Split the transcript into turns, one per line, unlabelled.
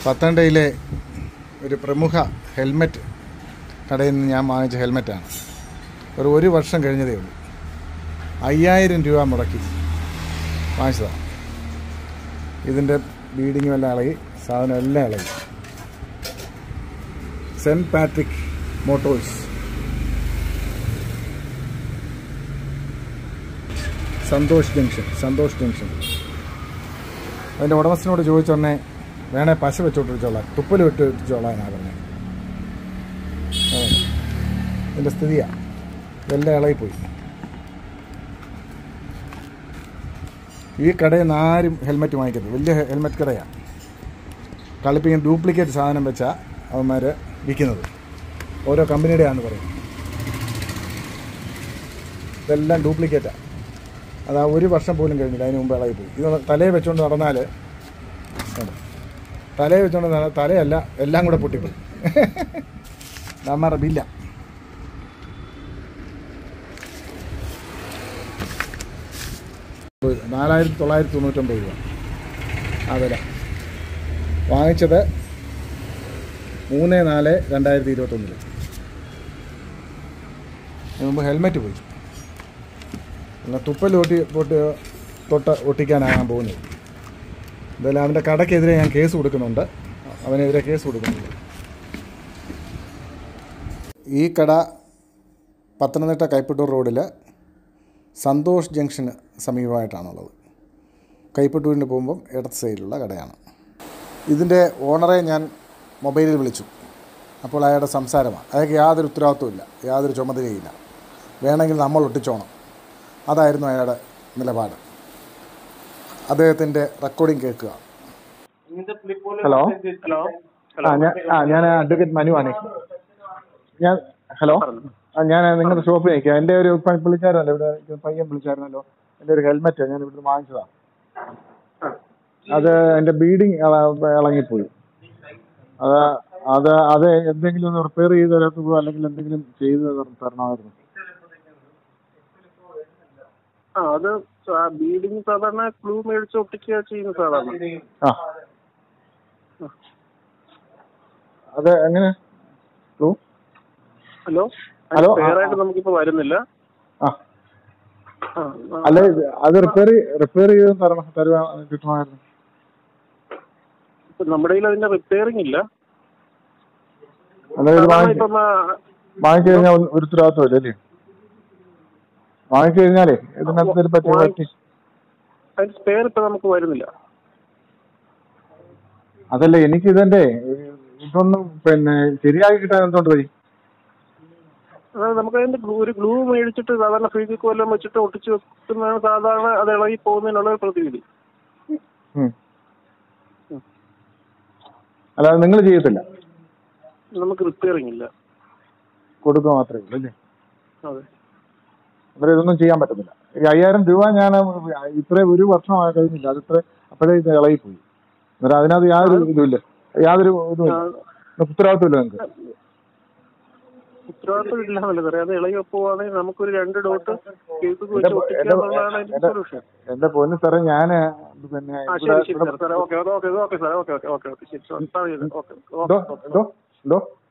പത്തനംതിട്ടയിലെ ഒരു പ്രമുഖ ഹെൽമെറ്റ് കടയിൽ നിന്ന് ഞാൻ വാങ്ങിച്ച ഹെൽമെറ്റാണ് ഒരു ഒരു വർഷം കഴിഞ്ഞതേ ഉള്ളൂ അയ്യായിരം രൂപ മുടക്കി വാങ്ങിച്ചതാണ് ഇതിൻ്റെ ബീഡിങ്ങും എല്ലാം ഇളകി സാധനം എല്ലാം ഇളകി Saint Patrick Motors Santhosh junction Santhosh junction അതിൻ്റെ ഉടമസ്ഥനോട് ചോദിച്ചോടനെ വേണേ പശ വെച്ചോട്ടിച്ചോളാം തുപ്പൽ വിട്ട് വെച്ചോളാനാണ് പറഞ്ഞത് ഇതിൻ്റെ സ്ഥിതിയാണ് ഇതെല്ലാം ഇളകിപ്പോയി ഈ കടയിൽ നിന്ന് ആരും ഹെൽമെറ്റ് വാങ്ങിക്കരുത് വലിയ ഹെൽമെറ്റ് കടയാണ് കളിപ്പിക്കാൻ ഡ്യൂപ്ലിക്കേറ്റ് സാധനം വെച്ചാൽ അവന്മാർ വിൽക്കുന്നത് ഓരോ കമ്പനിയുടെയാണെന്ന് പറയും ഇതെല്ലാം ഡ്യൂപ്ലിക്കേറ്റാണ് അത് ആ ഒരു വർഷം പോലും കഴിഞ്ഞില്ല അതിന് മുമ്പ് ഇളകി പോയി ഇത് തലയിൽ വെച്ചുകൊണ്ട് നടന്നാൽ കണ്ടോ? തലയിൽ വെച്ചുകൊണ്ട് നട തലയല്ല എല്ലാം കൂടെ പൊട്ടിപ്പോയി നമ്മളുടെ ബില്ല നാലായിരത്തി തൊള്ളായിരത്തി തൊണ്ണൂറ്റൊമ്പത് രൂപ ആ വില വാങ്ങിച്ചത് മൂന്ന് നാല് രണ്ടായിരത്തി ഇരുപത്തൊന്നിൽ അതിന് മുമ്പ് ഹെൽമെറ്റ് പോയി പിന്നെ തുപ്പൽ ഒട്ടി പൊട്ടി തൊട്ട് ഒട്ടിക്കാനാണ് ഞാൻ പോകുന്നത് എന്തായാലും അവൻ്റെ കടയ്ക്കെതിരെ ഞാൻ കേസ് കൊടുക്കുന്നുണ്ട് അവനെതിരെ കേസ് കൊടുക്കുന്നുണ്ട് ഈ കട പത്തനംതിട്ട കൈപ്പട്ടൂർ റോഡിൽ സന്തോഷ് ജംഗ്ഷന് സമീപമായിട്ടാണുള്ളത് കൈപ്പട്ടൂരിന് പോകുമ്പം ഇടത്ത് സൈഡിലുള്ള കടയാണ് ഇതിൻ്റെ ഓണറെ ഞാൻ മൊബൈലിൽ വിളിച്ചു അപ്പോൾ അയാളുടെ സംസാരമാണ് അയാൾക്ക് യാതൊരു ഉത്തരവാദിത്വമില്ല യാതൊരു ചുമതലയില്ല വേണമെങ്കിൽ നമ്മൾ ഒട്ടിച്ചോണം അതായിരുന്നു അയാളുടെ നിലപാട് അദ്ദേഹത്തിൻ്റെ റെക്കോർഡിംഗ് കേൾക്കുക ഹലോ
ഹലോ
ആ ഞാൻ ആ ഞാൻ അഡ്വക്കേറ്റ് മനു ആണ് ഞാൻ ഹലോ ആ ഞാൻ നിങ്ങളുടെ ഷോപ്പിൽ നിൽക്കാം എൻ്റെ ഒരു പ- വിളിച്ചായിരുന്നല്ലോ ഇവിടെ ഒരു പയ്യൻ വിളിച്ചായിരുന്നല്ലോ എൻ്റെ ഒരു ഹെൽമെറ്റ് ഞാൻ ഇവിടുന്ന് വാങ്ങിച്ചതാണ് അത് എൻ്റെ ബീഡിങ് ഇളങ്ങിപ്പോയി അത് അത് അത് എന്തെങ്കിലും ഒന്ന് റിപ്പയർ ചെയ്ത് തരത്തുള്ളൂ അല്ലെങ്കിൽ എന്തെങ്കിലും ചെയ്ത് തര- തരണമായിരുന്നു
ആ അത് ബീഡിങ് സാധാരണ ക്ലൂ മേടിച്ച് ഒട്ടിക്കുക ചെയ്യുന്ന സാധാരണ
ആ അത് എങ്ങനെ ക്ലൂ
ഹലോ
ഹലോ, ആ,
വേറായിട്ട് നമുക്കിപ്പോ വരുന്നില്ല
ആ
ആ, ആ,
അല്ല ഇത് അത് റിപ്പയർ റിപ്പയർ ചെയ്ത് തരണം തരുവാ കിട്ടുമായിരുന്നു
ഇപ്പൊ നമ്മുടെ കയ്യിൽ അതിന്റെ റിപ്പയറിംഗ് ഇല്ല
അതായത്
സാധാരണ
വാങ്ങിച്ച്
ഇപ്പം ആ,
വാങ്ങിച്ചു കഴിഞ്ഞാൽ ഒരു- ഒരു ഉത്തരവാദിത്വം ഇല്ല അല്ലേ വാങ്ങിച്ചു കഴിഞ്ഞാലേ ഇതിനകത്ത് ഒരു പറ്റി പറ്റി
അതിന്റെ സ്പെയർ ഇപ്പൊ നമുക്ക് വരുന്നില്ല
അതല്ല എനിക്ക് ഇതിന്റെ ഇതൊന്നും പിന്നെ ശരിയാക്കി കിട്ടാൻ എന്തുകൊണ്ട് വഴി
അതായത് നമുക്ക് അതിന്റെ glue- ഒരു ഗ്ലൂ മേടിച്ചിട്ട് സാധാരണ ഫീജിക്ക് വല്ലതും വെച്ചിട്ട് ഒട്ടിച്ച് വെക്കുന്നതാണ് സാധാരണ അത് ഇളകി പോകുന്നതിനുള്ള ഒരു പ്രതിവിധി
ഉം. അല്ലാതെ നിങ്ങൾ ചെയ്യത്തില്ല
നമുക്ക് റിപ്പയറിംഗ് ഇല്ല
കൊടുക്കുക മാത്രമേ ഉള്ളൂ അല്ലേ
അതെ
അന്നേരം ഇതൊന്നും ചെയ്യാൻ പറ്റത്തില്ല ഈ അയ്യായിരം രൂപ ഞാൻ ഇത്ര ഒരു വർഷം ആ കഴിഞ്ഞില്ല അത് ഇത്ര അപ്പോഴേ ഇത് ഇളകിപ്പോയി അന്നേരം അതിനകത്ത് യാതൊരു ഇതുമില്ല യാതൊരു ഇതുമില്ല ഉത്തരവാദിത്വമില്ല നിങ്ങൾക്ക്
ഉത്തരവാദിത്വം ഇല്ല എന്നല്ല സാറേ അത് ഇളകി പോവാണെങ്കിൽ നമുക്കൊരു രണ്ട് ഡോട്ട് കേസ് വെച്ച്
എന്റെ-
ഒട്ടിക്കുക
എന്റെ-
എന്നുള്ളതാണ് അതിന്റെ
എന്റെ-
സൊല്യൂഷൻ
എന്റെ പൊന്നു സാറേ ഞാൻ പിന്നെ
ആ
ഇവിടെ
ശരി ശരി സാർ സാറേ ഓക്കെ ഓക്കെ ഓക്കെ ഓക്കെ സാറേ ഓക്കെ ഓക്കെ ഓക്കെ ഓക്കെ ശരി സാർ ഓക്കെ
എന്തോ
ഓക്കെ
എന്തോ എന്തോ